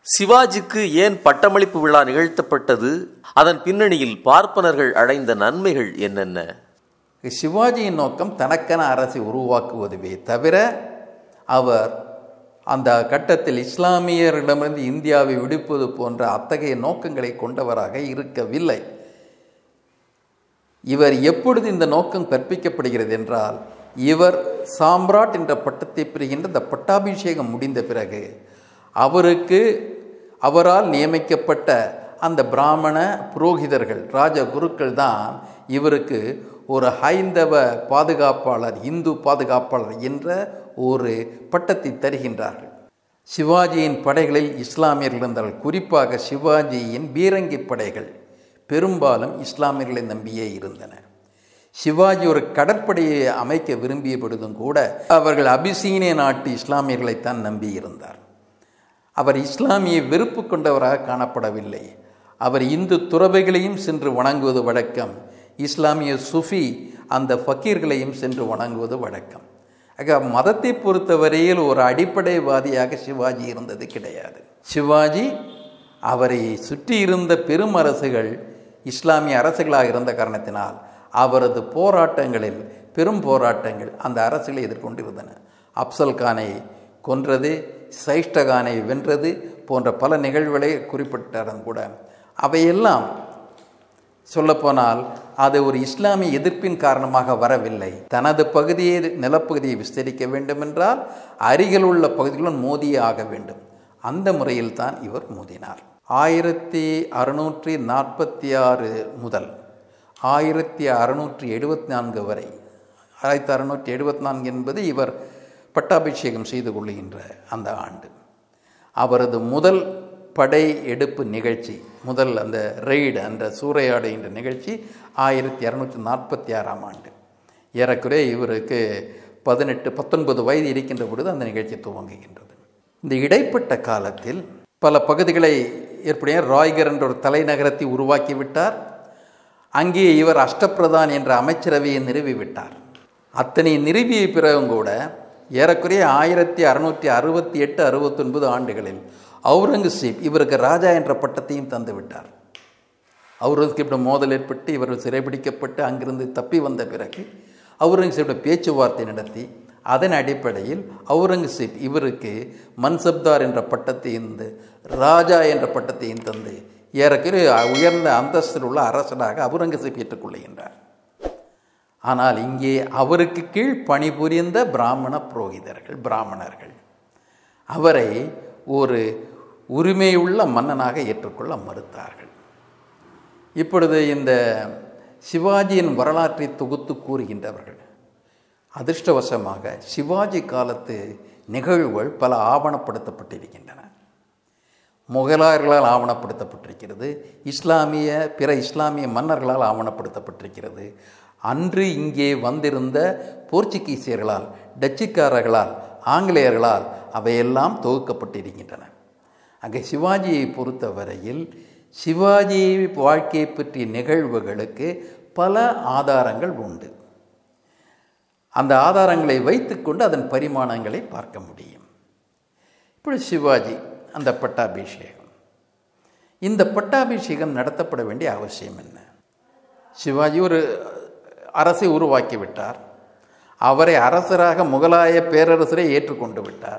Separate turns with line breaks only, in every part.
சிவாஜிக்கு ஏன் பட்டமளிப்பு விழா நிகழ்த்தப்பட்டது அதன் பின்னணியில் பார்ப்பனர்கள் அடைந்த நன்மைகள் என்னென்ன
சிவாஜியின் நோக்கம் தனக்கென அரசை உருவாக்குவதுவே தவிர அவர் அந்த கட்டத்தில் இஸ்லாமியரிடமிருந்து இந்தியாவை விடுப்பது போன்ற அத்தகைய நோக்கங்களை கொண்டவராக இருக்கவில்லை இவர் எப்பொழுது இந்த நோக்கம் கற்பிக்கப்படுகிறது என்றால் இவர் சாம்ராட் என்ற பட்டத்தை பெறுகின்ற இந்த பட்டாபிஷேகம் முடிந்த பிறகு அவருக்கு அவரால் நியமிக்கப்பட்ட அந்த பிராமண புரோகிதர்கள் ராஜ குருக்கள் தான் இவருக்கு ஒரு ஹைந்தவ பாதுகாப்பாளர் இந்து பாதுகாப்பாளர் என்ற ஒரு பட்டத்தை தருகின்றார்கள் சிவாஜியின் படைகளில் இஸ்லாமியர்கள் இருந்தார்கள் குறிப்பாக சிவாஜியின் பீரங்கி படைகள் பெரும்பாலும் இஸ்லாமியர்களை நம்பியே இருந்தன சிவாஜி ஒரு கடற்படையை அமைக்க விரும்பிய பொழுதும் கூட அவர்கள் அபிசீனிய நாட்டு இஸ்லாமியர்களைத்தான் நம்பி இருந்தார் அவர் இஸ்லாமிய வெறுப்பு கொண்டவராக காணப்படவில்லை அவர் இந்து துறவைகளையும் சென்று வணங்குவது வழக்கம் இஸ்லாமிய சுஃபி அந்த ஃபக்கீர்களையும் சென்று வணங்குவது வழக்கம் ஆக மதத்தை பொறுத்தவரையில் ஒரு அடிப்படைவாதியாக சிவாஜி இருந்தது கிடையாது சிவாஜி அவரை சுற்றி இருந்த பெரும் அரசுகள் இஸ்லாமிய அரசுகளாக இருந்த காரணத்தினால் அவரது போராட்டங்களில் பெரும் போராட்டங்கள் அந்த அரசுகளை எதிர்கொண்டிருந்தன அப்சல் கானை கொன்றது சைஷ்டகானை வென்றது போன்ற பல நிகழ்வுகளை குறிப்பிட்டாலும் கூட அவையெல்லாம் சொல்லப்போனால் அது ஒரு இஸ்லாமிய எதிர்ப்பின் காரணமாக வரவில்லை தனது பகுதியை நிலப்பகுதியை விஸ்தரிக்க வேண்டுமென்றால் அருகில் உள்ள பகுதிகளுடன் மோதியே ஆக வேண்டும் அந்த முறையில் தான் இவர் மோதினார் ஆயிரத்தி அறுநூற்றி நாற்பத்தி ஆறு முதல் ஆயிரத்தி அறுநூற்றி எழுபத்தி நான்கு வரை ஆயிரத்தி அறுநூற்றி எழுபத்தி நான்கு என்பது இவர் பட்டாபிஷேகம் செய்து கொள்ளுகின்ற அந்த ஆண்டு அவரது முதல் படை எடுப்பு நிகழ்ச்சி முதல் அந்த ரெய்டு அந்த சூறையாடு என்ற நிகழ்ச்சி ஆயிரத்தி இரநூற்றி நாற்பத்தி ஆறாம் ஆண்டு ஏறக்குறைய இவருக்கு பதினெட்டு பத்தொன்பது வயது இருக்கின்ற பொழுது அந்த நிகழ்ச்சி துவங்குகின்றது இந்த இடைப்பட்ட காலத்தில் பல பகுதிகளை ஏற்படைய ராய்கர் என்ற ஒரு தலைநகரத்தை உருவாக்கிவிட்டார் அங்கே இவர் அஷ்டப்பிரதான் என்ற அமைச்சரவையை நிறுவிவிட்டார் அத்தனை நிறுவிய பிறகும் கூட ஏறக்குறைய ஆயிரத்தி அறுநூற்றி அறுபத்தி எட்டு அறுபத்தொன்பது ஆண்டுகளில் அவுரங்கசீப் இவருக்கு ராஜா என்ற பட்டத்தையும் தந்து விட்டார் அவுரங்கசீப்பிடம் மோதல் ஏற்பட்டு இவர் சிறைபிடிக்கப்பட்டு அங்கிருந்து தப்பி வந்த பிறகு அவுரங்கசீப்பிடம் பேச்சுவார்த்தை நடத்தி அதன் அடிப்படையில் அவுரங்கசீப் இவருக்கு மன்சப்தார் என்ற பட்டத்தையும் ராஜா என்ற பட்டத்தையும் தந்து ஏறக்குறைய உயர்ந்த அந்தஸ்தில் உள்ள அரசனாக அவுரங்கசீப் ஏற்றுக்கொள்ளுகின்றார் ஆனால் இங்கே அவருக்கு கீழ் பணிபுரிந்த பிராமண புரோகிதர்கள் பிராமணர்கள் அவரை ஒரு உரிமையுள்ள மன்னனாக ஏற்றுக்கொள்ள மறுத்தார்கள் இப்பொழுது இந்த சிவாஜியின் வரலாற்றை தொகுத்து கூறுகின்றவர்கள் அதிர்ஷ்டவசமாக சிவாஜி காலத்து நிகழ்வுகள் பல ஆவணப்படுத்தப்பட்டிருக்கின்றன முகலாயர்களால் ஆவணப்படுத்தப்பட்டிருக்கிறது இஸ்லாமிய பிற இஸ்லாமிய மன்னர்களால் ஆவணப்படுத்தப்பட்டிருக்கிறது அன்று இங்கே வந்திருந்த போர்ச்சுகீசியர்களால் டச்சுக்காரர்களால் ஆங்கிலேயர்களால் அவையெல்லாம் தொகுக்கப்பட்டிருக்கின்றன அங்கே சிவாஜியை பொறுத்தவரையில் சிவாஜி வாழ்க்கையை பற்றிய நிகழ்வுகளுக்கு பல ஆதாரங்கள் உண்டு அந்த ஆதாரங்களை வைத்துக்கொண்டு அதன் பரிமாணங்களை பார்க்க முடியும் இப்படி சிவாஜி அந்த பட்டாபிஷேகம் இந்த பட்டாபிஷேகம் நடத்தப்பட வேண்டிய அவசியம் என்ன சிவாஜி ஒரு அரசை உருவாக்கி விட்டார் அவரை அரசராக முகலாய பேரரசரை ஏற்றுக்கொண்டு விட்டார்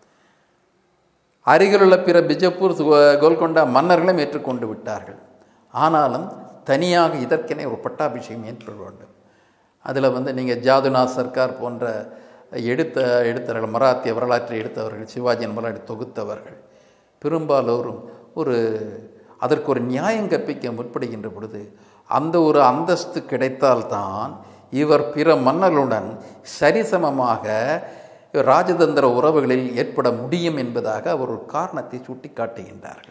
அருகிலுள்ள பிற பிஜப்பூர் கோல்கொண்டா மன்னர்களும் ஏற்றுக்கொண்டு விட்டார்கள் ஆனாலும் தனியாக இதற்கென ஒரு பட்டாபிஷேகம் ஏற்பட வேண்டும் அதில் வந்து நீங்கள் ஜாதுநாத் சர்க்கார் போன்ற எடுத்த எடுத்தவர்கள் மராத்திய வரலாற்றை எடுத்தவர்கள் சிவாஜியின் வரலாற்றை தொகுத்தவர்கள் பெரும்பாலோரும் ஒரு அதற்கு ஒரு நியாயம் கற்பிக்க முற்படுகின்ற பொழுது அந்த ஒரு அந்தஸ்து கிடைத்தால்தான் இவர் பிற மன்னர்களுடன் சரிசமமாக ராஜதந்திர உறவுகளில் ஏற்பட முடியும் என்பதாக அவர் ஒரு காரணத்தை சுட்டி காட்டுகின்றார்கள்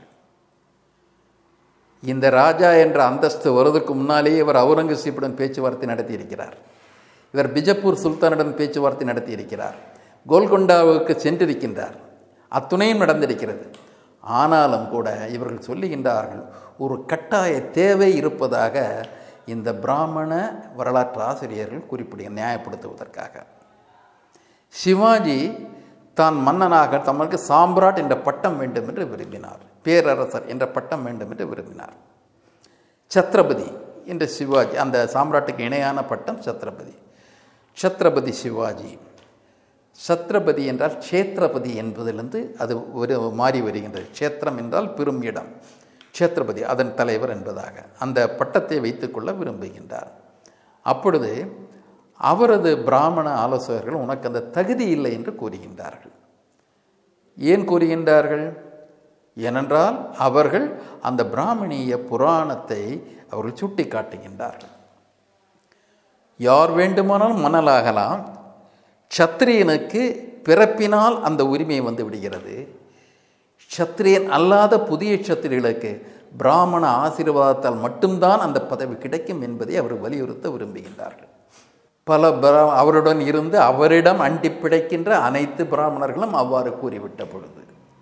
இந்த ராஜா என்ற அந்தஸ்து வருவதற்கு முன்னாலேயே இவர் அவுரங்கசீப்புடன் பேச்சுவார்த்தை நடத்தியிருக்கிறார் இவர் பிஜப்பூர் சுல்தானிடம் பேச்சுவார்த்தை நடத்தியிருக்கிறார் கோல்கொண்டாவுக்கு சென்றிருக்கின்றார் அத்துணையும் நடந்திருக்கிறது ஆனாலும் கூட இவர்கள் சொல்லுகின்றார்கள் ஒரு கட்டாய தேவை இருப்பதாக இந்த பிராமண வரலாற்று ஆசிரியர்கள் குறிப்பிட நியாயப்படுத்துவதற்காக சிவாஜி தான் மன்னனாக தமக்கு சாம்ராட் என்ற பட்டம் வேண்டும் என்று விரும்பினார் பேரரசர் என்ற பட்டம் வேண்டும் என்று விரும்பினார் சத்ரபதி என்ற சிவாஜி அந்த சாம்ராட்டுக்கு இணையான பட்டம் சத்ரபதி சத்ரபதி சிவாஜி சத்ரபதி என்றால் க்ஷேத்திரபதி என்பதிலிருந்து அது ஒரு மாறி வருகின்றது க்ஷேத்திரம் என்றால் பெரும் இடம் க்ஷேத்திரபதி அதன் தலைவர் என்பதாக அந்த பட்டத்தை வைத்துக்கொள்ள விரும்புகின்றார் அப்பொழுது அவரது பிராமண ஆலோசகர்கள் உனக்கு அந்த தகுதி இல்லை என்று கூறுகின்றார்கள் ஏன் கூறுகின்றார்கள் ஏனென்றால் அவர்கள் அந்த பிராமணிய புராணத்தை அவர்கள் சுட்டி காட்டுகின்றார்கள் யார் வேண்டுமானாலும் மணலாகலாம் சத்திரியனுக்கு பிறப்பினால் அந்த உரிமை வந்து விடுகிறது சத்திரியன் அல்லாத புதிய சத்திரியர்களுக்கு பிராமண ஆசீர்வாதத்தால் மட்டும்தான் அந்த பதவி கிடைக்கும் என்பதை அவர் வலியுறுத்த விரும்புகின்றார்கள் பல பிரா அவருடன் இருந்து அவரிடம் அண்டி பிழைக்கின்ற அனைத்து பிராமணர்களும் அவ்வாறு கூறிவிட்ட பொழுது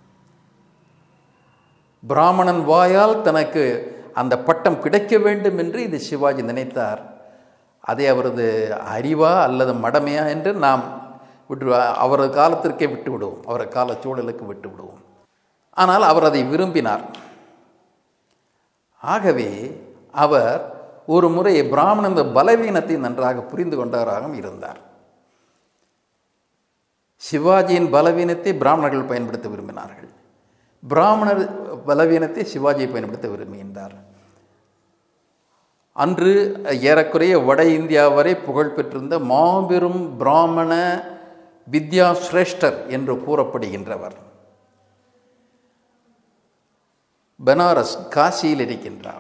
பிராமணன் வாயால் தனக்கு அந்த பட்டம் கிடைக்க வேண்டும் என்று இது சிவாஜி நினைத்தார் அதை அவரது அறிவா அல்லது மடமையா என்று நாம் விட்டு அவரது காலத்திற்கே விட்டு விடுவோம் அவரது கால சூழலுக்கு விட்டு விடுவோம் ஆனால் அவர் அதை விரும்பினார் ஆகவே அவர் ஒரு முறை பிராமணன் பலவீனத்தை நன்றாக புரிந்து கொண்டவராகவும் இருந்தார் சிவாஜியின் பலவீனத்தை பிராமணர்கள் பயன்படுத்த விரும்பினார்கள் பிராமணர் பலவீனத்தை சிவாஜியை பயன்படுத்த விரும்புகின்றார் அன்று ஏறக்குறைய வட இந்தியா வரை புகழ் பெற்றிருந்த மாபெரும் பிராமண வித்யா சிரேஷ்டர் என்று கூறப்படுகின்றவர் பனாரஸ் காசியில் இருக்கின்றார்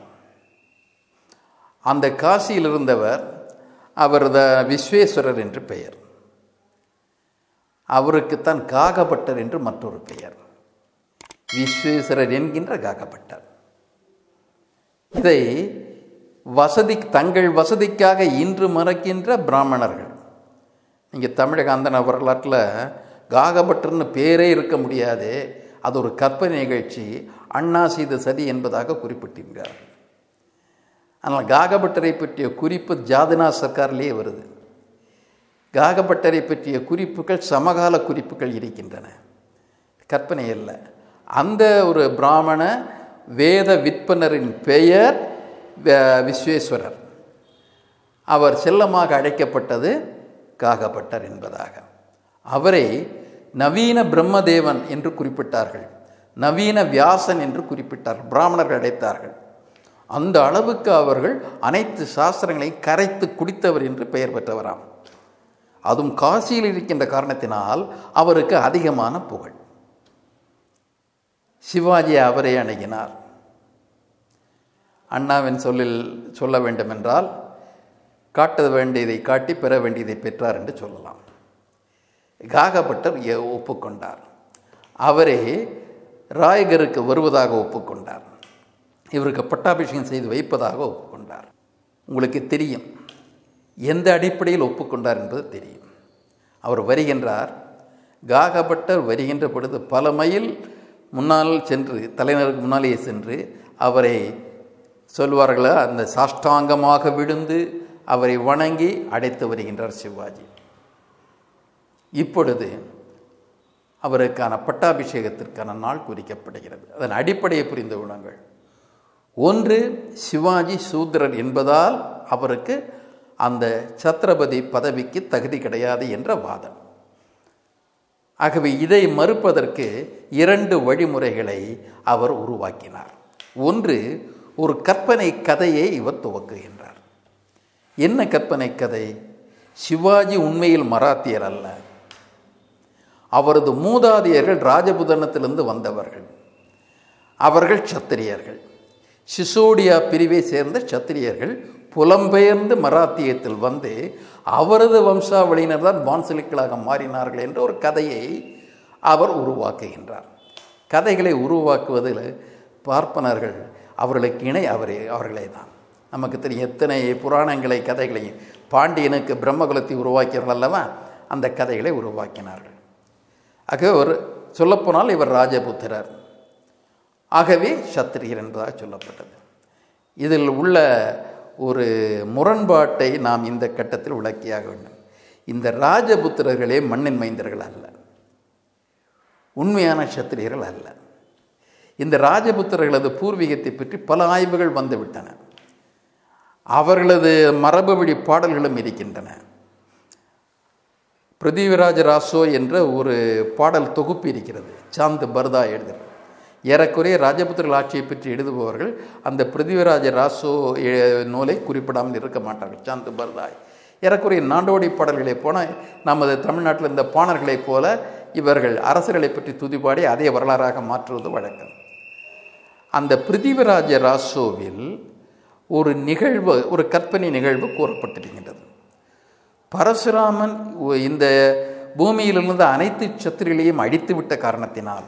அந்த காசியில் இருந்தவர் அவர் விஸ்வேஸ்வரர் என்று பெயர் அவருக்குத்தான் காகபட்டர் என்று மற்றொரு பெயர் விஸ்வேஸ்வரர் என்கின்ற காகபட்டர் இதை வசதி தங்கள் வசதிக்காக இன்று மறக்கின்ற பிராமணர்கள் நீங்கள் தமிழக அந்தன வரலாற்றில் காகபட்டர்னு பேரே இருக்க முடியாது அது ஒரு கற்பனை நிகழ்ச்சி அண்ணா செய்த சதி என்பதாக குறிப்பிட்டிருக்கிறார் ஆனால் காகபட்டரை பற்றிய குறிப்பு ஜாதனா சர்க்காரிலே வருது காகபட்டரை பற்றிய குறிப்புகள் சமகால குறிப்புகள் இருக்கின்றன கற்பனை அல்ல அந்த ஒரு பிராமண வேத விற்பனரின் பெயர் விஸ்வேஸ்வரர் அவர் செல்லமாக அழைக்கப்பட்டது காகபட்டர் என்பதாக அவரை நவீன பிரம்மதேவன் என்று குறிப்பிட்டார்கள் நவீன வியாசன் என்று குறிப்பிட்டார் பிராமணர்கள் அழைத்தார்கள் அந்த அளவுக்கு அவர்கள் அனைத்து சாஸ்திரங்களையும் கரைத்து குடித்தவர் என்று பெயர் பெற்றவராம் அதுவும் காசியில் இருக்கின்ற காரணத்தினால் அவருக்கு அதிகமான புகழ் சிவாஜி அவரை அணுகினார் அண்ணாவின் சொல்லில் சொல்ல வேண்டுமென்றால் காட்ட வேண்டியதை காட்டி பெற வேண்டியதை பெற்றார் என்று சொல்லலாம் காகப்பட்டர் ஒப்புக்கொண்டார் அவரே ராயகருக்கு வருவதாக ஒப்புக்கொண்டார் இவருக்கு பட்டாபிஷேகம் செய்து வைப்பதாக ஒப்புக்கொண்டார் உங்களுக்கு தெரியும் எந்த அடிப்படையில் ஒப்புக்கொண்டார் என்பது தெரியும் அவர் வருகின்றார் காகபட்டர் வருகின்ற பொழுது பல மைல் முன்னால் சென்று தலைநருக்கு முன்னாலேயே சென்று அவரை சொல்வார்களா அந்த சாஷ்டாங்கமாக விழுந்து அவரை வணங்கி அடைத்து வருகின்றார் சிவாஜி இப்பொழுது அவருக்கான பட்டாபிஷேகத்திற்கான நாள் குறிக்கப்படுகிறது அதன் அடிப்படையை புரிந்து கொள்ளுங்கள் ஒன்று சிவாஜி சூத்திரர் என்பதால் அவருக்கு அந்த சத்ரபதி பதவிக்கு தகுதி கிடையாது என்ற வாதம் ஆகவே இதை மறுப்பதற்கு இரண்டு வழிமுறைகளை அவர் உருவாக்கினார் ஒன்று ஒரு கற்பனை கதையை இவர் துவக்குகின்றார் என்ன கற்பனை கதை சிவாஜி உண்மையில் மராத்தியர் அல்ல அவரது மூதாதையர்கள் ராஜபுதனத்திலிருந்து வந்தவர்கள் அவர்கள் சத்திரியர்கள் சிசோடியா பிரிவை சேர்ந்த சத்திரியர்கள் புலம்பெயர்ந்து மராத்தியத்தில் வந்து அவரது வம்சாவளியினர் தான் பான்சலிக்களாக மாறினார்கள் என்ற ஒரு கதையை அவர் உருவாக்குகின்றார் கதைகளை உருவாக்குவதில் பார்ப்பனர்கள் அவர்களுக்கு இணை அவரே அவர்களே தான் நமக்கு தெரியும் எத்தனை புராணங்களை கதைகளையும் பாண்டியனுக்கு பிரம்மகுலத்தை உருவாக்கியவர்கள் அல்லவா அந்த கதைகளை உருவாக்கினார்கள் ஆகவே ஒரு சொல்லப்போனால் இவர் ராஜபுத்திரர் ஆகவே சத்திரியர் என்பதாக சொல்லப்பட்டது இதில் உள்ள ஒரு முரண்பாட்டை நாம் இந்த கட்டத்தில் விளக்கியாக வேண்டும் இந்த ராஜபுத்திரர்களே மண்ணின் மைந்தர்கள் அல்ல உண்மையான சத்திரியர்கள் அல்ல இந்த ராஜபுத்திரர்களது பூர்வீகத்தை பற்றி பல ஆய்வுகள் வந்துவிட்டன அவர்களது மரபு வழி பாடல்களும் இருக்கின்றன பிரதீவராஜ ராசோ என்ற ஒரு பாடல் தொகுப்பு இருக்கிறது சாந்த் பர்தா எழுதுகிறார் ஏறக்குறைய ராஜபுத்திரர்கள் ஆட்சியை பற்றி எழுதுபவர்கள் அந்த பிருத்திவிராஜ ராசோ எ- நூலை குறிப்பிடாமல் இருக்க மாட்டார்கள் சாந்த் பர்தாய் ஏறக்குறைய நாடோடி பாடல்களைப் போன நமது தமிழ்நாட்டில் இந்த பாணர்களைப் போல இவர்கள் அரசர்களை பற்றி துதிபாடி அதே வரலாறாக மாற்றுவது வழக்கம் அந்த பிருத்திவிராஜ ராசோவில் ஒரு நிகழ்வு ஒரு கற்பனை நிகழ்வு கூறப்பட்டிருக்கின்றது பரசுராமன் ஒ- இந்த பூமியிலிருந்து அனைத்து சத்திரிகளையும் அழித்து விட்ட காரணத்தினால்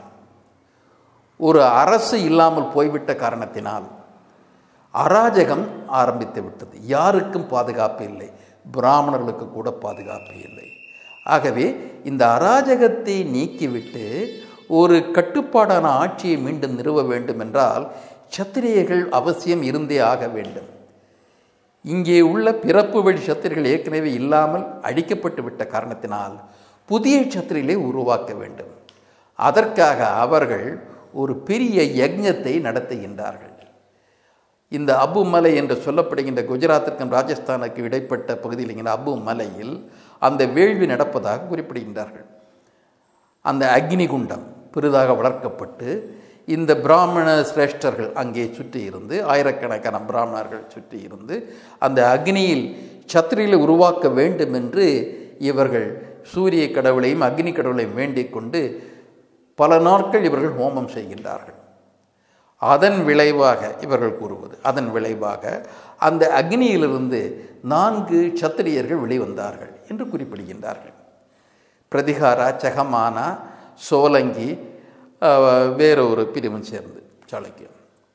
ஒரு அரசு இல்லாமல் போய்விட்ட காரணத்தினால் அராஜகம் ஆரம்பித்து விட்டது யாருக்கும் பாதுகாப்பு இல்லை பிராமணர்களுக்கு கூட பாதுகாப்பு இல்லை ஆகவே இந்த அராஜகத்தை நீக்கிவிட்டு ஒரு கட்டுப்பாடான ஆட்சியை மீண்டும் நிறுவ வேண்டும் என்றால் சத்திரியர்கள் அவசியம் இருந்தே ஆக வேண்டும் இங்கே உள்ள பிறப்பு வழி சத்திரிகள் ஏற்கனவே இல்லாமல் அழிக்கப்பட்டு விட்ட காரணத்தினால் புதிய சத்திரிகளை உருவாக்க வேண்டும் அதற்காக அவர்கள் ஒரு பெரிய யஜ்ஞத்தை நடத்துகின்றார்கள் இந்த அபு மலை என்று சொல்லப்படுகின்ற குஜராத்திற்கும் ராஜஸ்தானுக்கு இடைப்பட்ட பகுதியில் இங்கே அபு மலையில் அந்த வேள்வி நடப்பதாக குறிப்பிடுகின்றார்கள் அந்த அக்னிகுண்டம் பெரிதாக வளர்க்கப்பட்டு இந்த பிராமண சிரேஷ்டர்கள் அங்கே சுற்றி இருந்து ஆயிரக்கணக்கான பிராமணர்கள் சுற்றி இருந்து அந்த அக்னியில் சத்திரிகளை உருவாக்க வேண்டும் என்று இவர்கள் சூரிய கடவுளையும் அக்னி கடவுளையும் வேண்டிக் கொண்டு பல நாட்கள் இவர்கள் ஹோமம் செய்கின்றார்கள் அதன் விளைவாக இவர்கள் கூறுவது அதன் விளைவாக அந்த அக்னியிலிருந்து நான்கு சத்திரியர்கள் வெளிவந்தார்கள் என்று குறிப்பிடுகின்றார்கள் பிரதிகாரா சகமானா சோலங்கி அஹ், வேற ஒரு பிரிவும் சேர்ந்து சாளுக்கியம்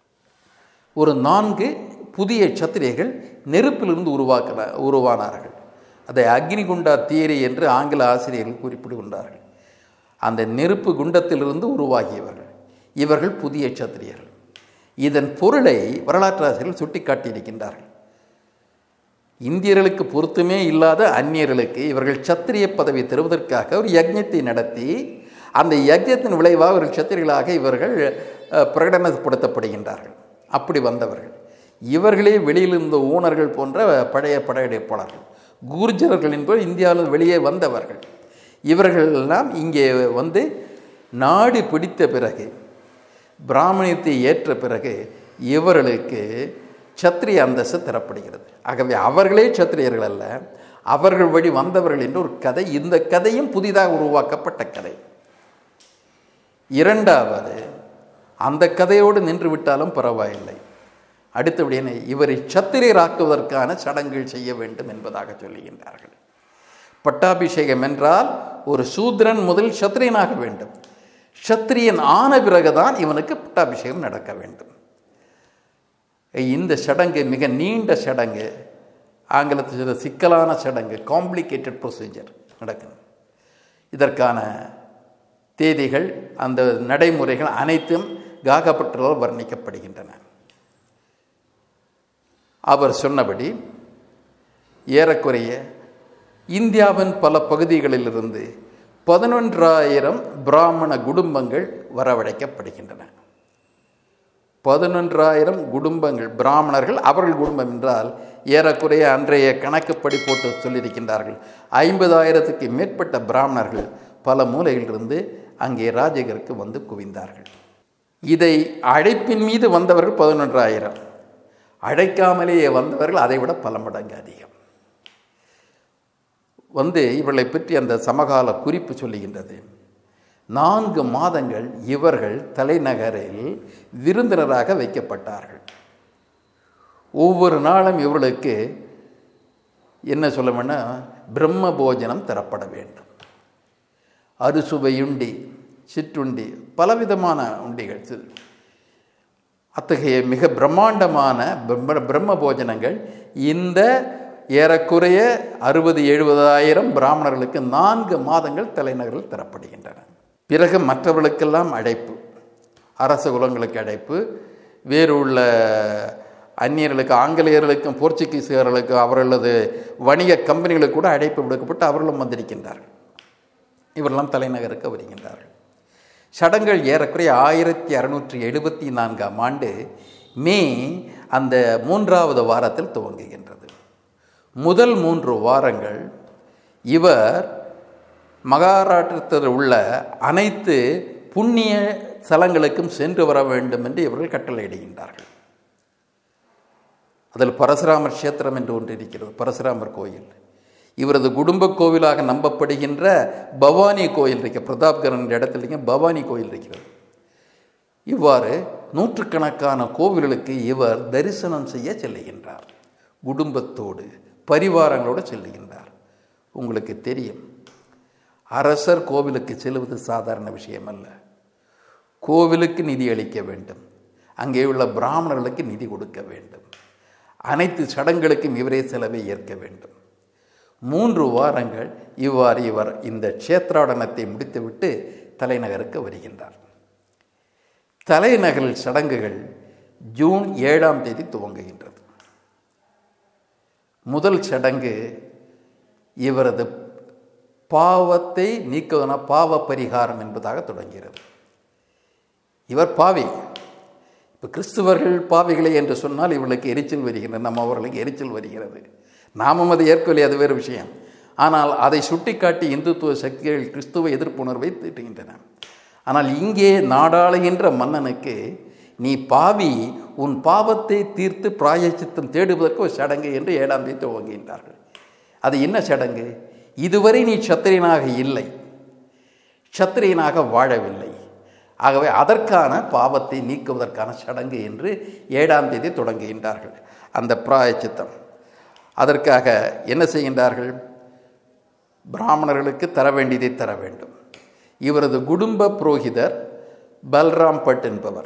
ஒரு நான்கு புதிய சத்திரியர்கள் நெருப்பிலிருந்து உருவாக்கின உருவானார்கள் அதை அக்னிகுண்டா தியரி என்று ஆங்கில ஆசிரியர்கள் குறிப்பிடுகின்றார்கள் அந்த நெருப்பு குண்டத்திலிருந்து உருவாகியவர்கள் இவர்கள் புதிய சத்திரியர்கள் இதன் பொருளை வரலாற்றாசிரியர்கள் சுட்டிக்காட்டியிருக்கின்றார்கள் இந்தியர்களுக்கு பொருத்தமே இல்லாத அந்நியர்களுக்கு இவர்கள் சத்திரிய பதவி தருவதற்காக ஒரு யஜ்ஞத்தை நடத்தி அந்த யஜ்ஞத்தின் விளைவாக ஒரு சத்திரிகளாக இவர்கள் அஹ், பிரகடனப்படுத்தப்படுகின்றார்கள் அப்படி வந்தவர்கள் இவர்களே வெளியில் இருந்த ஊனர்கள் போன்ற பழைய படையெடுப்பாளர்கள் கூர்ஜர்கள் என்பது இந்தியாவில் வெளியே வந்தவர்கள் இவர்கள் எல்லாம் இங்கே வந்து நாடு பிடித்த பிறகு பிராமணியத்தை ஏற்ற பிறகு இவர்களுக்கு சத்திரிய அந்தஸ்து தரப்படுகிறது ஆகவே அவர்களே சத்திரியர்கள் அல்ல அவர்கள் வழி வந்தவர்கள் என்ற ஒரு கதை இந்த கதையும் புதிதாக உருவாக்கப்பட்ட கதை இரண்டாவது அந்த கதையோடு நின்று விட்டாலும் பரவாயில்லை அடுத்தபடியான இவரை சத்திரியராக்குவதற்கான சடங்குகள் செய்ய வேண்டும் என்பதாக சொல்லுகின்றார்கள் பட்டாபிஷேகம் என்றால் ஒரு சூத்ரன் முதல் சத்திரியனாக வேண்டும் சத்திரியன் ஆன பிறகுதான் இவனுக்கு பட்டாபிஷேகம் நடக்க வேண்டும் இந்த சடங்கு மிக நீண்ட சடங்கு ஆங்கிலத்தில் சொல்ற சிக்கலான சடங்கு காம்ப்ளிகேட்டட் ப்ரொசீஜர் நடக்கும் இதற்கான தேதிகள் அந்த நடைமுறைகள் அனைத்தும் காகப்பட்டதால் வர்ணிக்கப்படுகின்றன அவர் சொன்னபடி ஏறக்குறைய இந்தியாவின் பல பகுதிகளிலிருந்து பதினொன்றாயிரம் பிராமண குடும்பங்கள் வரவழைக்கப்படுகின்றன பதினொன்றாயிரம் குடும்பங்கள் பிராமணர்கள் அவர்கள் குடும்பம் என்றால் ஏறக்குறைய அன்றைய கணக்குப்படி போட்டு சொல்லியிருக்கின்றார்கள் ஐம்பதாயிரத்துக்கு மேற்பட்ட பிராமணர்கள் பல மூலையிலிருந்து அங்கே ராஜகருக்கு வந்து குவிந்தார்கள் இதை அழைப்பின் மீது வந்தவர்கள் பதினொன்றாயிரம் அழைக்காமலேயே வந்தவர்கள் அதைவிட பல மடங்கு அதிகம் வந்து இவர்களை பற்றி அந்த சமகால குறிப்பு சொல்லுகின்றது நான்கு மாதங்கள் இவர்கள் தலைநகரில் விருந்தினராக வைக்கப்பட்டார்கள் ஒவ்வொரு நாளும் இவர்களுக்கு என்ன சொல்ல வேணா பிரம்ம போஜனம் தரப்பட வேண்டும் அறுசுவையுண்டி சிற்றுண்டி பலவிதமான உண்டிகள் சி- அத்தகைய மிக பிரம்மாண்டமான பிரம்ம பிரம்ம போஜனங்கள் இந்த ஏறக்குறைய அறுபது எழுபதாயிரம் பிராமணர்களுக்கு நான்கு மாதங்கள் தலைநகரில் தரப்படுகின்றன பிறகு மற்றவர்களுக்கெல்லாம் அழைப்பு அரச குலங்களுக்கு அழைப்பு வேறு உள்ள அந்நியர்களுக்கு ஆங்கிலேயர்களுக்கும் போர்ச்சுகீசியர்களுக்கும் அவர்களது வணிக கம்பெனிகளுக்கு கூட அழைப்பு விடுக்கப்பட்டு அவர்களும் வந்திருக்கின்றார்கள் இவரெல்லாம் தலைநகருக்கு வருகின்றார்கள் சடங்குகள் ஏறக்குறைய ஆயிரத்தி அறுநூற்றி எழுபத்தி நான்காம் ஆண்டு மே அந்த மூன்றாவது வாரத்தில் துவங்குகின்றது முதல் மூன்று வாரங்கள் இவர் மகாராஷ்டிரத்தில் உள்ள அனைத்து புண்ணிய ஸ்தலங்களுக்கும் சென்று வர வேண்டும் என்று இவர்கள் கட்டளையிடுகின்றார்கள் அதில் பரசுராமர் கஷேத்திரம் என்று ஒன்று இருக்கிறது பரசுராமர் கோயில் இவரது குடும்ப கோவிலாக நம்பப்படுகின்ற பவானி கோயில் இருக்க பிரதாப்கரன் இடத்துல இருக்க பவானி கோயில் இருக்கிறது இவ்வாறு நூற்றுக்கணக்கான கோவில்களுக்கு இவர் தரிசனம் செய்ய செல்லுகின்றார் குடும்பத்தோடு பரிவாரங்களோடு செல்லுகின்றார் உங்களுக்கு தெரியும் அரசர் கோவிலுக்கு செல்வது சாதாரண விஷயம் அல்ல கோவிலுக்கு நிதி அளிக்க வேண்டும் அங்கே உள்ள பிராமணர்களுக்கு நிதி கொடுக்க வேண்டும் அனைத்து சடங்குகளுக்கும் இவரே செலவை ஏற்க வேண்டும் மூன்று வாரங்கள் இவ்வாறு இவர் இந்த க்ஷேத்ராடனத்தை முடித்துவிட்டு தலைநகருக்கு வருகின்றார் தலைநகரில் சடங்குகள் ஜூன் ஏழாம் தேதி துவங்குகின்றது முதல் சடங்கு இவரது பாவத்தை நீக்குவதன பாவ பரிகாரம் என்பதாக தொடங்குகிறது இவர் பாவி இப்போ கிறிஸ்துவர்கள் பாவிகளை என்று சொன்னால் இவர்களுக்கு எரிச்சல் வருகிறது நம்ம அவர்களுக்கு எரிச்சல் வருகிறது நாமும் அதை ஏற்கவில்லை அது வேறு விஷயம் ஆனால் அதை சுட்டிக்காட்டி இந்துத்துவ சக்திகள் கிறிஸ்துவ எதிர்ப்புணர்வை தீட்டுகின்றன ஆனால் இங்கே நாடாளுகின்ற மன்னனுக்கு நீ பாவி உன் பாவத்தை தீர்த்து பிராயச்சித்தம் தேடுவதற்கு ஒரு சடங்கு என்று ஏழாம் தேதி துவங்குகின்றார்கள் அது என்ன சடங்கு இதுவரை நீ சத்திரியனாக இல்லை சத்திரியனாக வாழவில்லை ஆகவே அதற்கான பாவத்தை நீக்குவதற்கான சடங்கு என்று ஏழாம் தேதி தொடங்குகின்றார்கள் அந்த பிராயச்சித்தம் அதற்காக என்ன செய்கின்றார்கள் பிராமணர்களுக்கு தர வேண்டியதை தர வேண்டும் இவரது குடும்ப புரோகிதர் பல்ராம் பட் என்பவர்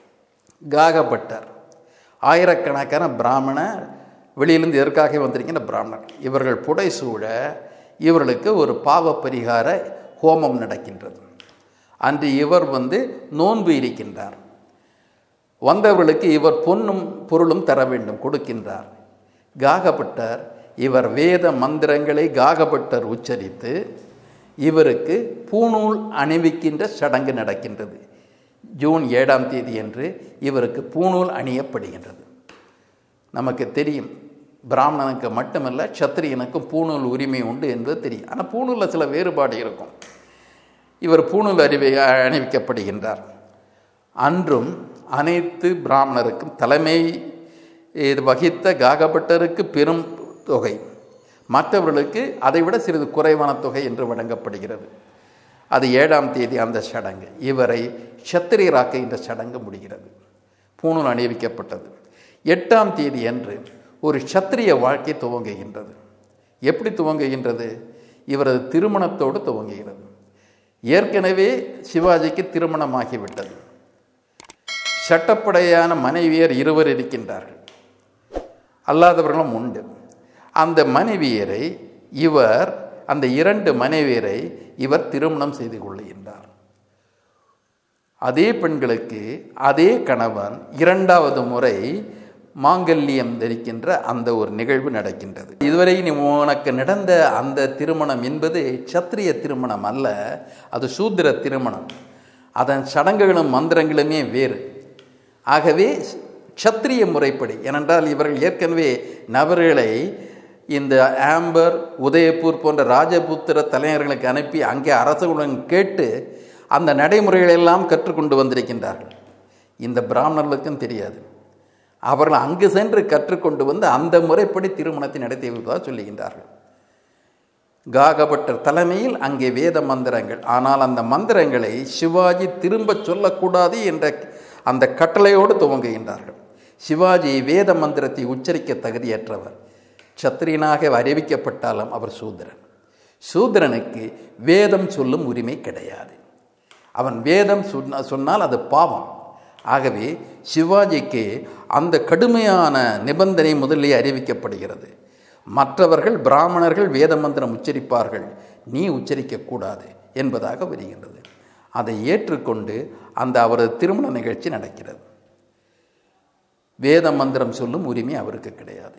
காகப்பட்டர் ஆயிரக்கணக்கான பிராமண வெளியிலிருந்து எதற்காக வந்திருக்கின்ற பிராமணர் இவர்கள் புடைசூழ இவர்களுக்கு ஒரு பாவ பரிகார ஹோமம் நடக்கின்றது அன்று இவர் வந்து நோன்பு இருக்கின்றார் வந்தவர்களுக்கு இவர் பொன்னும் பொருளும் தர வேண்டும் கொடுக்கின்றார் காகப்பட்டர் இவர் வேத மந்திரங்களை காகப்பட்டர் உச்சரித்து இவருக்கு பூணூல் அணிவிக்கின்ற சடங்கு நடக்கின்றது ஜூன் ஏழாம் தேதி என்று இவருக்கு பூணூல் அணியப்படுகின்றது நமக்கு தெரியும் பிராமணனுக்கு மட்டுமல்ல சத்திரியனுக்கும் பூணூல் உரிமை உண்டு என்பது தெரியும் ஆனால் பூணூலில் சில வேறுபாடு இருக்கும் இவர் பூணூல் அறிவை அணிவிக்கப்படுகின்றார் அன்றும் அனைத்து பிராமணருக்கும் தலைமை இது வகித்த காகப்பட்டருக்கு பெரும் தொகை மற்றவர்களுக்கு அதைவிட சிறிது குறைவான தொகை என்று வழங்கப்படுகிறது அது ஏழாம் தேதி அந்த சடங்கு இவரை சத்திரியராக்க இந்த சடங்கு முடிகிறது பூணூல் அணிவிக்கப்பட்டது எட்டாம் தேதி அன்று ஒரு சத்திரிய வாழ்க்கை துவங்குகின்றது எப்படி துவங்குகின்றது இவரது திருமணத்தோடு துவங்குகிறது ஏற்கனவே சிவாஜிக்கு திருமணமாகிவிட்டது சட்டப்படையான மனைவியர் இருவர் இருக்கின்றார்கள் அல்லாதவர்களும் உண்டு அந்த மனைவியரை இவர் அந்த இரண்டு மனைவியரை இவர் திருமணம் செய்து கொள்ளுகின்றார் அதே பெண்களுக்கு அதே கணவன் இரண்டாவது முறை மாங்கல்யம் தரிக்கின்ற அந்த ஒரு நிகழ்வு நடக்கின்றது இதுவரை நீ உனக்கு நடந்த அந்த திருமணம் என்பது சத்திரிய திருமணம் அல்ல அது சூத்திர திருமணம் அதன் சடங்குகளும் மந்திரங்களுமே வேறு ஆகவே சத்திரிய முறைப்படி ஏனென்றால் இவர்கள் ஏற்கனவே நபர்களை இந்த ஆம்பர் உதயபூர் போன்ற ராஜபுத்திர தலைவர்களுக்கு அனுப்பி அங்கே அரசுகளுடன் கேட்டு அந்த நடைமுறைகளெல்லாம் கற்றுக்கொண்டு வந்திருக்கின்றார்கள் இந்த பிராமணர்களுக்கும் தெரியாது அவர்கள் அங்கு சென்று கற்றுக்கொண்டு வந்து அந்த முறைப்படி திருமணத்தை நடத்தி வைப்பதாக சொல்லுகின்றார்கள் காகபட்டர் தலைமையில் அங்கே வேத மந்திரங்கள் ஆனால் அந்த மந்திரங்களை சிவாஜி திரும்ப சொல்லக்கூடாது என்ற அந்த கட்டளையோடு துவங்குகின்றார்கள் சிவாஜி வேத மந்திரத்தை உச்சரிக்க தகுதியற்றவர் சத்திரியனாக அறிவிக்கப்பட்டாலும் அவர் சூத்திரன் சூத்திரனுக்கு வேதம் சொல்லும் உரிமை கிடையாது அவன் வேதம் சொன்ன சொன்னால் அது பாவம் ஆகவே சிவாஜிக்கு அந்த கடுமையான நிபந்தனை முதலிலே அறிவிக்கப்படுகிறது மற்றவர்கள் பிராமணர்கள் வேத மந்திரம் உச்சரிப்பார்கள் நீ உச்சரிக்கக்கூடாது என்பதாக வருகின்றது அதை ஏற்றுக்கொண்டு அந்த அவரது திருமண நிகழ்ச்சி நடக்கிறது வேத மந்திரம் சொல்லும் உரிமை அவருக்கு கிடையாது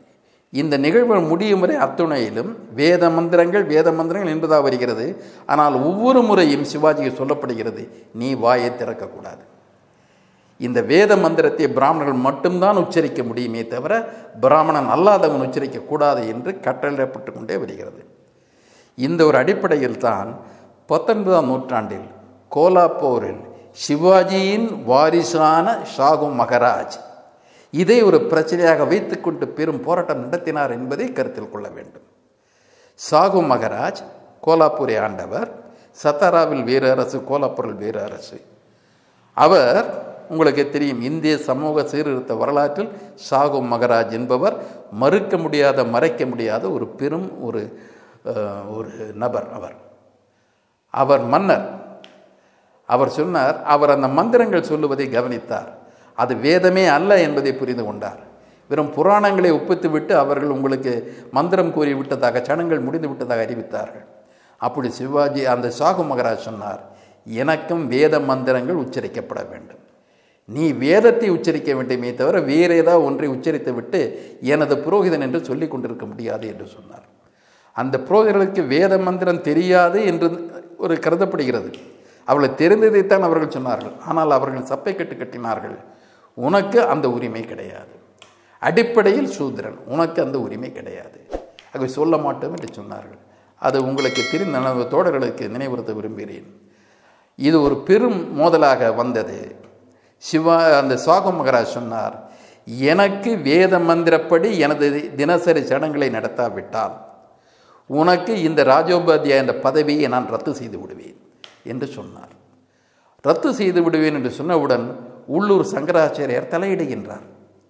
இந்த நிகழ்வு முடியும் வரை அத்துணையிலும் வேத மந்திரங்கள் வேத மந்திரங்கள் என்பதாக வருகிறது ஆனால் ஒவ்வொரு முறையும் சிவாஜிக்கு சொல்லப்படுகிறது நீ வாயை திறக்கக்கூடாது இந்த வேத மந்திரத்தை பிராமணர்கள் மட்டும்தான் உச்சரிக்க முடியுமே தவிர பிராமணன் அல்லாதவன் உச்சரிக்கக்கூடாது என்று கட்டளைப்பட்டு கொண்டே வருகிறது இந்த ஒரு அடிப்படையில் தான் பத்தொன்பதாம் நூற்றாண்டில் கோலாப்பூரில் சிவாஜியின் வாரிசான ஷாகு மகராஜ் இதை ஒரு பிரச்சனையாக வைத்துக்கொண்டு பெரும் போராட்டம் நடத்தினார் என்பதை கருத்தில் கொள்ள வேண்டும் சாகு மகராஜ் கோலாப்பூரை ஆண்டவர் சத்தாராவில் வேறு அரசு கோலாப்பூரில் வேறு அரசு அவர் உங்களுக்கு தெரியும் இந்திய சமூக சீர்திருத்த வரலாற்றில் சாகு மகராஜ் என்பவர் மறுக்க முடியாத மறைக்க முடியாத ஒரு பெரும் ஒரு அஹ், ஒரு நபர் அவர் அவர் மன்னர் அவர் சொன்னார் அவர் அந்த மந்திரங்கள் சொல்லுவதை கவனித்தார் அது வேதமே அல்ல என்பதை புரிந்து கொண்டார் வெறும் புராணங்களை ஒப்பித்து விட்டு அவர்கள் உங்களுக்கு மந்திரம் கூறி விட்டதாக சடங்குகள் முடிந்து விட்டதாக அறிவித்தார்கள் அப்படி சிவாஜி அந்த சாகு மகராஜ் சொன்னார் எனக்கும் வேத மந்திரங்கள் உச்சரிக்கப்பட வேண்டும் நீ வேதத்தை உச்சரிக்க வேண்டுமே தவிர வேறு ஏதாவது ஒன்றை உச்சரித்து விட்டு எனது புரோகிதன் என்று சொல்லிக் கொண்டிருக்க முடியாது என்று சொன்னார் அந்த புரோகிதர்களுக்கு வேத மந்திரம் தெரியாது என்று ஒரு கருதப்படுகிறது அவர்கள் தெரிந்ததைத்தான் அவர்கள் சொன்னார்கள் ஆனால் அவர்கள் சப்பை கட்டு கட்டினார்கள் உனக்கு அந்த உரிமை கிடையாது அடிப்படையில் சூத்திரன் உனக்கு அந்த உரிமை கிடையாது ஆகவே சொல்ல மாட்டோம் என்று சொன்னார்கள் அது உங்களுக்கு தெரிந்த நமது தோழர்களுக்கு நினைவுறுத்த விரும்புகிறேன் இது ஒரு பெரும் மோதலாக வந்தது சிவா அந்த சாகு மகராஜ் சொன்னார் எனக்கு வேத மந்திரப்படி எனது தினசரி சடங்குகளை நடத்தாவிட்டால் உனக்கு இந்த ராஜோபாத்தியாய என்ற பதவியை நான் ரத்து செய்து விடுவேன் என்று சொன்னார் ரத்து செய்து விடுவேன் என்று சொன்னவுடன் உள்ளூர் சங்கராச்சாரியார் தலையிடுகின்றார்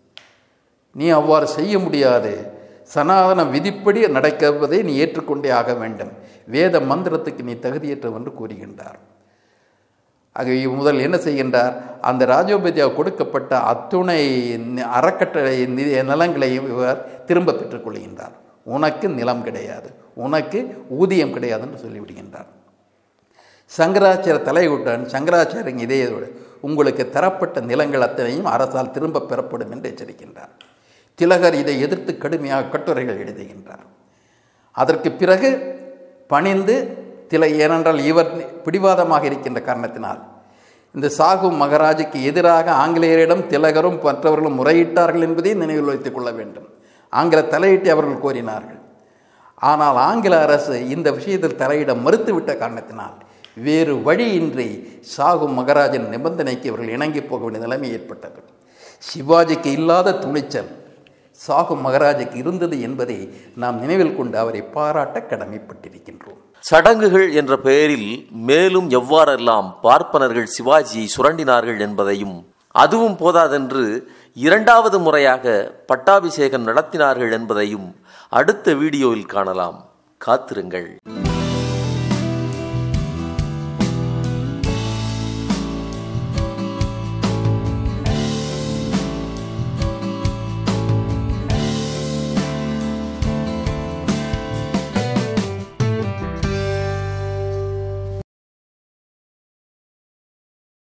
நீ அவ்வாறு செய்ய முடியாது சனாதன விதிப்படி நடக்குவதை நீ ஏற்றுக்கொண்டே ஆக வேண்டும் வேத மந்திரத்துக்கு நீ தகுதியற்றவன் என்று கூறுகின்றார் ஆகவே முதல் என்ன செய்கின்றார் அந்த ராஜோபதியா கொடுக்கப்பட்ட அத்துணை நி- அறக்கட்டளை நி- நிலங்களையும் இவர் திரும்ப பெற்றுக்கொள்கின்றார் உனக்கு நிலம் கிடையாது உனக்கு ஊதியம் கிடையாது என்று சொல்லிவிடுகின்றார் சங்கராச்சார தலையுடன் சங்கராச்சாரியங்க இதே உங்களுக்கு தரப்பட்ட நிலங்கள் அத்தனையும் அரசால் திரும்ப பெறப்படும் என்று எச்சரிக்கின்றார் திலகர் இதை எதிர்த்து கடுமையாக கட்டுரைகள் எழுதுகின்றார் அதற்கு பிறகு பணிந்து தில ஏனென்றால் இவர் பிடிவாதமாக இருக்கின்ற காரணத்தினால் இந்த சாகு மகராஜுக்கு எதிராக ஆங்கிலேயரிடம் திலகரும் மற்றவர்களும் முறையிட்டார்கள் என்பதை நினைவில் வைத்துக் கொள்ள வேண்டும் ஆங்கில தலையிட்டு அவர்கள் கோரினார்கள் ஆனால் ஆங்கில அரசு இந்த விஷயத்தில் தலையிட மறுத்துவிட்ட காரணத்தினால் வேறு வழியின்றி சாகு மகராஜன் நிபந்தனைக்கு இவர்கள் இணங்கி போக வேண்டிய நிலைமை ஏற்பட்டது சிவாஜிக்கு இல்லாத துணிச்சல் சாகு மகராஜுக்கு இருந்தது என்பதை நாம் நினைவில் கொண்டு அவரை பாராட்ட கடமைப்பட்டிருக்கின்றோம்
சடங்குகள் என்ற பெயரில் மேலும் எவ்வாறெல்லாம் பார்ப்பனர்கள் சிவாஜியை சுரண்டினார்கள் என்பதையும் அதுவும் போதாதென்று இரண்டாவது முறையாக பட்டாபிஷேகம் நடத்தினார்கள் என்பதையும் அடுத்த வீடியோவில் காணலாம் காத்திருங்கள்